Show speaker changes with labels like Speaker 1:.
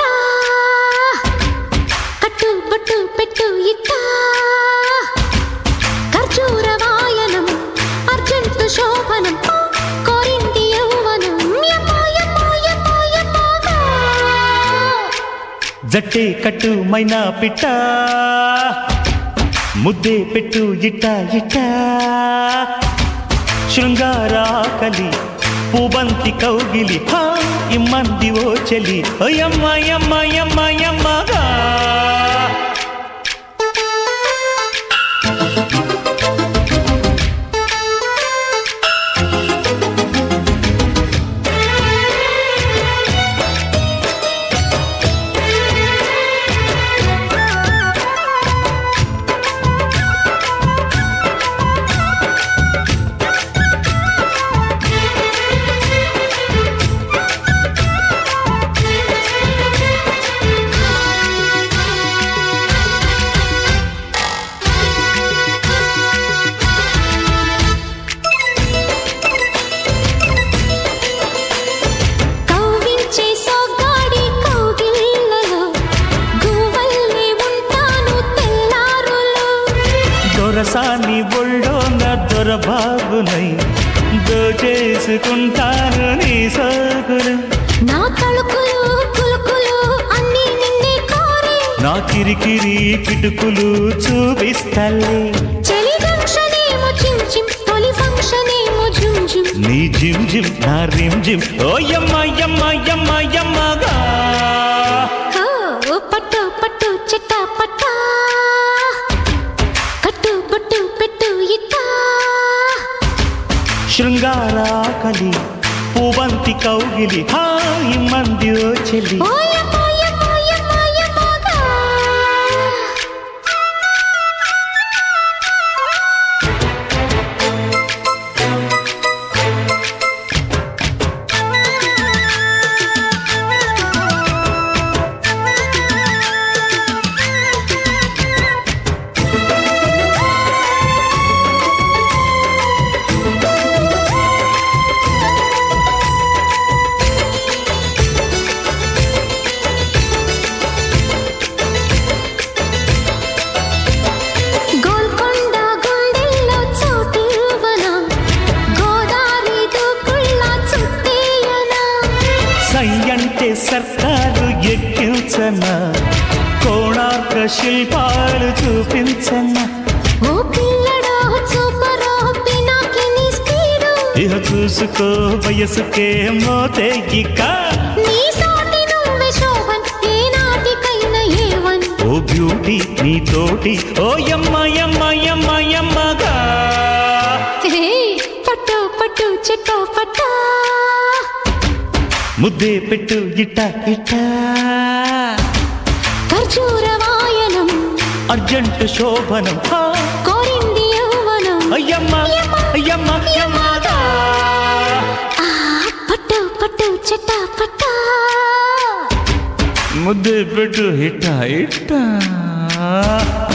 Speaker 1: పట్టా కట్టు బొట్టు పెట్టు ఇట్టా ఖర్జూర వాయనం అర్జెంటు శోభనం కోరింది యౌవనం యమ్మా యమ్మా యమ్మా యమ్మాగా
Speaker 2: జట్టే కట్టు మైనా పిట్ట ముద్దే పెట్టు ఇట్ట ఇట్ట శృంగారాకలి పూబంతి కౌగిలి హా ఇమ్మంది ఓ చెలి యమ్మ యమ్మ యమ్మ యమ్మగా
Speaker 1: కౌగిలించే సోగ్గాడి కౌగిళ్ళలో గువ్వల్లే ఉంటాను తెల్లారులు
Speaker 2: దొరసాని ఒళ్ళోన దొరబాబునై దోచేసుకుంటాను నీ సోకులు
Speaker 1: నా తలుకులు కులుకులు అన్నీ నిన్నే కోరే
Speaker 2: నా కిరికిరి కిటుకులు చూపిస్తలే
Speaker 1: చలి జంక్షన్ ఏమో చిమ్ చిమ్ తొలి ఫంక్షన్ ఏమో జుమ్ జుమ్
Speaker 2: నీ జిమ్ జిమ్ నా రిమ్ జిమ్ ఓ యమ్మ యమ్మ యమ్మ యమ్మగా
Speaker 1: ఓ పట్టు పట్టు చెట్ట పట్టా కట్టు బొట్టు పెట్టు ఇట్టా
Speaker 2: శృంగారాకలి పూవంతి కౌగిలి హాయి మంది ఓ చెల్లి
Speaker 1: ఓయమ్మ యమ్మ యమ్మ యమ్మగా గోల్కొండ గుండెల్లో చోటివ్వనా గోదావరి దూకుళ్ళ చుట్టేయనా
Speaker 2: సై అంటే సర్కారు ఎక్కించనా కోణార్క శిల్పాలు చూపించనా
Speaker 1: ఓ పిల్లడో చూపరో పినాకిని స్పీడు
Speaker 2: ఇహ చూసుకో వయసుకే మోతే ఇక
Speaker 1: నీ సాటి నువ్వే శోభన్ ఏ నాటికైనా ఏవన్
Speaker 2: ఓ బ్యూటీ నీ తోటి ఓ యమ్మ యమ్మ యమ్మ యమ్మగా
Speaker 1: హే, పట్టు పట్టు చెట్ట పట్టా
Speaker 2: ముద్దే పెట్టు ఇట్ట ఇట్ట
Speaker 1: ఖర్జూర వాయనం
Speaker 2: అర్జెంట్ శోభనం హా,
Speaker 1: కోరింది యౌవనం
Speaker 2: అయ్యమ్మ అయ్యమ్మ యమ్మగా
Speaker 1: ఆ, పట్టు పట్టు చెట్ట పట్టా
Speaker 2: ముద్దే పెట్టు ఇట్ట ఇట్ట